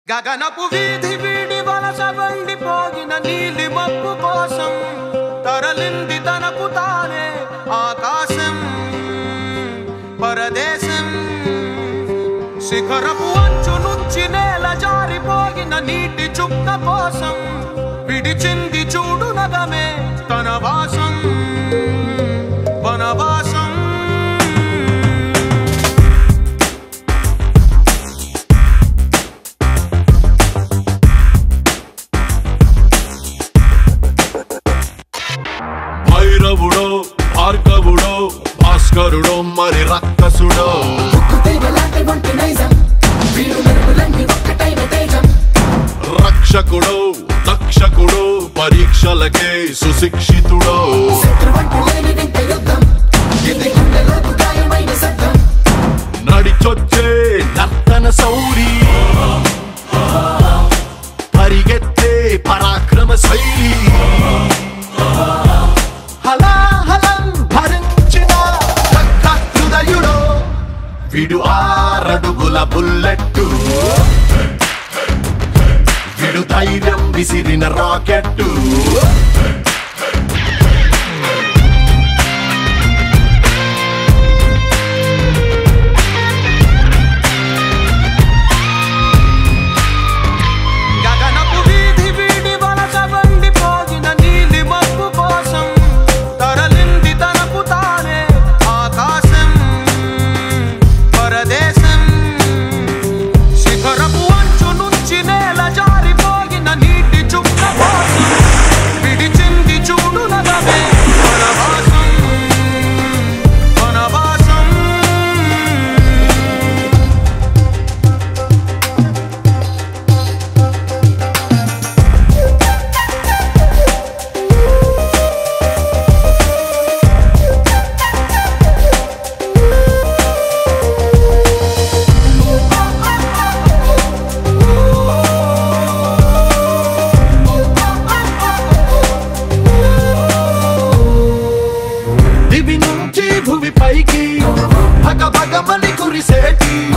గగనపు వీధి వీడి వలస వండిపోగిన నీలి మబ్బు కోసం తరలింది తనకు తానే ఆకాశం పరదేశం శిఖరపు అంచు నుంచి నేల జారిపోగిన నీటి చుక్క కోసం విడిచింది చూడు నగమే తన వాసం వనవాసం భైరవుడో భార్గవుడో భాస్కరుడో మరి రక్కసుడో కుతేవలాంటి వంటి నైజం వీరు మెరుపులన్నీ ఒక్కటైన తేజం రక్షకుడో దక్షకుడో పరీక్షలకే సుశిక్షితుడో శత్రువంటి లేని వింత యుద్ధం ఇది గుండెలోతు గాయమైన శబ్దం నడిచొచ్చే నర్తన సౌరి పరిగెత్తే పరాక్రమ శైలి హలాహలం భరించిన రక్త హృదయుడో విడు ఆరడుగుల బుల్లెట్టు విడు ధైర్యం విసిరిన రాకెట్టు గగనపు వీధి వీడి వలస వండిపోగిన నీలి మబ్బు కోసం తరలింది తనకు తానే ఆకాశం పరదేశం శిఖరపు అంచు నుంచి నేల జారిపోగిన నీటి చుక్క కోసం విడిచింది చూడు నగమే వనవాసం వనవాసం దివి నుంచి భువి పైకి భగ భగమని కురిసేటి